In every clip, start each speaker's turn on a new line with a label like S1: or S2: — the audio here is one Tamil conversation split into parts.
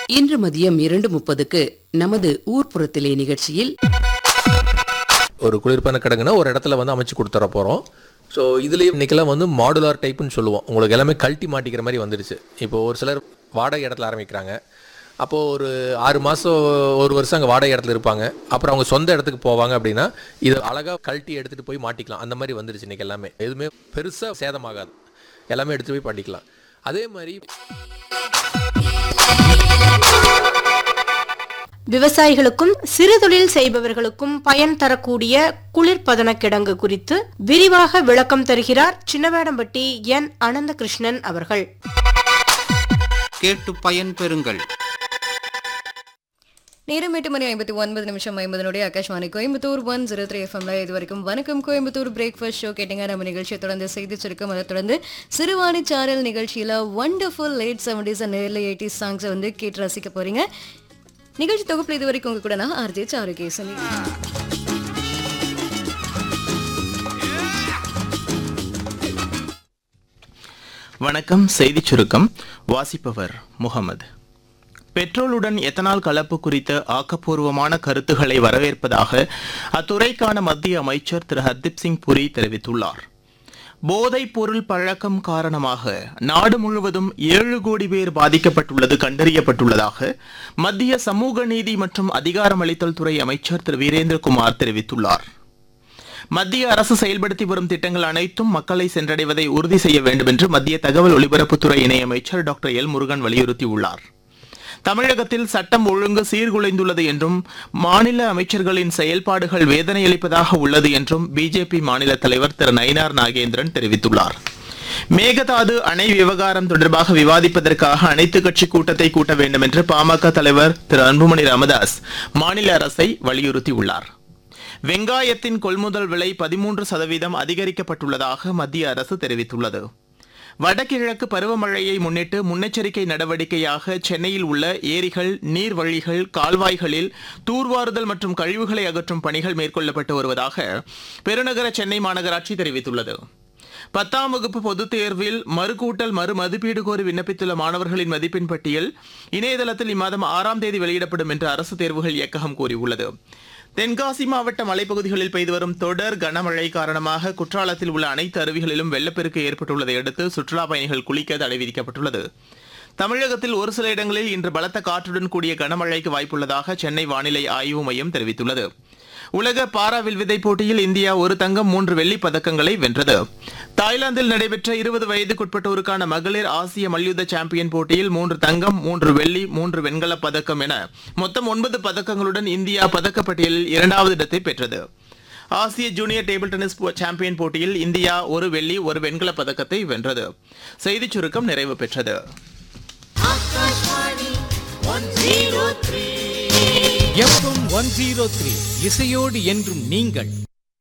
S1: இன்று மதியம் இரண்டு முப்பதுக்கு நமது ஊர்ப்புறத்திலே நிகழ்ச்சியில்
S2: ஒரு குளிர்பான கிடங்குனா ஒரு இடத்துல வந்து அமைச்சு கொடுத்துற போகிறோம் ஸோ இதுலேயும் இன்றைக்கெல்லாம் வந்து மாடுலார் டைப்புன்னு சொல்லுவோம் உங்களுக்கு எல்லாமே கழட்டி மாட்டிக்கிற மாதிரி வந்துடுச்சு இப்போ ஒரு சிலர் வாடகை இடத்துல ஆரம்பிக்கிறாங்க அப்போது ஒரு ஆறு மாதம் ஒரு வருஷம் அங்கே வாடகை இடத்துல இருப்பாங்க அப்புறம் அவங்க சொந்த இடத்துக்கு போவாங்க அப்படின்னா இது அழகாக கழட்டி எடுத்துகிட்டு போய் மாட்டிக்கலாம் அந்த மாதிரி வந்துடுச்சு இன்றைக்கி எல்லாமே எதுவுமே பெருசாக சேதமாகாது எல்லாமே எடுத்துகிட்டு போய் பண்ணிக்கலாம் அதே மாதிரி
S3: விவசாயிகளுக்கும் சிறுதொழில் செய்பவர்களுக்கும் பயன் தரக்கூடிய குளிர்பதன கிடங்கு குறித்து விரிவாக விளக்கம் தருகிறார் சின்னவேடம்பட்டி என் அனந்தகிருஷ்ணன் அவர்கள்
S4: கேட்டு பயன் பெறுங்கள்
S5: நேரம் எட்டு மணி ஐம்பத்தி ஒன்பது நிமிஷம் ஐம்பதனுடைய Akashvani Coimbatore one zero three எஃப்எம்ல இது வரைக்கும் வணக்கம் கோயம்புத்தூர் பிரேக்ஃபாஸ்ட் ஷோ கேட்டீங்க நம்ம நிகழ்ச்சியை தொடர்ந்து செய்தி சுருக்கம் அதை தொடர்ந்து சிறுவாணி சாரல் நிகழ்ச்சியில wonderful late seventies and early eighties சாங்ஸை வந்து கேட்டு ரசிக்க போறீங்க நிகழ்ச்சி தொகுப்புல இது வரைக்கும் உங்க கூட நான் ஆர்ஜே சாருகேசனி
S6: வணக்கம் செய்திச் சுருக்கம் வாசிப்பவர் முகமது பெட்ரோலுடன் எத்தனால் கலப்பு குறித்த ஆக்கப்பூர்வமான கருத்துக்களை வரவேற்பதாக அத்துறைக்கான மத்திய அமைச்சர் திரு ஹர்தீப் சிங் புரி தெரிவித்துள்ளார் போதைப் பொருள் பழக்கம் காரணமாக நாடு முழுவதும் ஏழு கோடி பேர் பாதிக்கப்பட்டுள்ளது கண்டறியப்பட்டுள்ளதாக மத்திய சமூக நீதி மற்றும் அதிகாரமளித்தல் துறை அமைச்சர் திரு வீரேந்திரகுமார் தெரிவித்துள்ளார் மத்திய அரசு செயல்படுத்தி வரும் திட்டங்கள் அனைத்தும் மக்களை சென்றடைவதை உறுதி செய்ய வேண்டும் என்று மத்திய தகவல் ஒலிபரப்புத்துறை இணையமைச்சர் டாக்டர் எல் முருகன் வலியுறுத்தியுள்ளார் தமிழகத்தில் சட்டம் ஒழுங்கு சீர்குலைந்துள்ளது என்றும் மாநில அமைச்சர்களின் செயல்பாடுகள் வேதனையளிப்பதாக உள்ளது என்றும் பிஜேபி மாநில தலைவர் திரு நயினார் நாகேந்திரன் தெரிவித்துள்ளார் மேகதாது அணை விவகாரம் தொடர்பாக விவாதிப்பதற்காக அனைத்துக் கட்சி கூட்டத்தை கூட்ட வேண்டும் என்று பாமக தலைவர் திரு அன்புமணி ராமதாஸ் மாநில அரசை வலியுறுத்தியுள்ளார் வெங்காயத்தின் கொள்முதல் விலை பதிமூன்று சதவீதம் அதிகரிக்கப்பட்டுள்ளதாக மத்திய அரசு தெரிவித்துள்ளது வடகிழக்கு பருவமழையை முன்னிட்டு முன்னெச்சரிக்கை நடவடிக்கையாக சென்னையில் உள்ள ஏரிகள் நீர்வழிகள் கால்வாய்களில் தூர்வாறுதல் மற்றும் கழிவுகளை அகற்றும் பணிகள் மேற்கொள்ளப்பட்டு வருவதாக பெருநகர சென்னை மாநகராட்சி தெரிவித்துள்ளது பத்தாம் வகுப்பு பொதுத் தேர்வில் மறுகூட்டல் மறு மதிப்பீடு கோரி விண்ணப்பித்துள்ள மாணவர்களின் மதிப்பெண் பட்டியல் இணையதளத்தில் இம்மாதம் ஆறாம் தேதி வெளியிடப்படும் என்று அரசு தேர்வுகள் இயக்ககம் கூறியுள்ளது தென்காசி மாவட்ட மலைப்பகுதிகளில் பெய்து வரும் தொடர் கனமழை காரணமாக குற்றாலத்தில் உள்ள அனைத்து அருவிகளிலும் வெள்ளப்பெருக்கு ஏற்பட்டுள்ளதை அடுத்து சுற்றுலாப் பயணிகள் குளிக்க தடை விதிக்கப்பட்டுள்ளது தமிழகத்தில் ஒரு சில இடங்களில் இன்று பலத்த காற்றுடன் கூடிய கனமழைக்கு வாய்ப்புள்ளதாக சென்னை வானிலை ஆய்வு மையம் தெரிவித்துள்ளது உலக பாரா வில்வித்தை போட்டியில் இந்தியா ஒரு தங்கம் மூன்று வெள்ளிப் பதக்கங்களை வென்றது தாய்லாந்தில் நடைபெற்ற இருபது வயதுக்குட்பட்டோருக்கான மகளிர் ஆசிய மல்யுத்த சாம்பியன் போட்டியில் மூன்று தங்கம் மூன்று வெள்ளி மூன்று வெண்கலப் பதக்கம் என மொத்தம் ஒன்பது பதக்கங்களுடன் இந்தியா பதக்கப்பட்டியலில் இரண்டாவது இடத்தை பெற்றது ஆசிய ஜூனியர் டேபிள் டென்னிஸ் போ- சாம்பியன் போட்டியில் இந்தியா ஒரு வெள்ளி ஒரு வெண்கலப் பதக்கத்தை வென்றது செய்திச் சுருக்கம் நிறைவு பெற்றது
S7: எஃப்எம் ஒன் ஜீரோ த்ரீ இசையோடு என்றும் நீங்கள்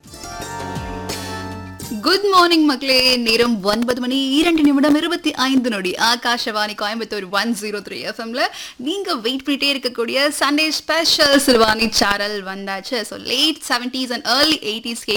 S5: குட் மார்னிங் மக்களே நேரம் ஒன்பது மணி இரண்டு நிமிடம் இருபத்தி ஐந்து நொடி Akashvani Coimbatore one zero three எஃப்எம்ல நீங்க வெயிட் பண்ணிட்டே இருக்கக்கூடிய சண்டே ஸ்பெஷல் சிறுவாணி சேனல் வந்தாச்சு so late seventies and early eighties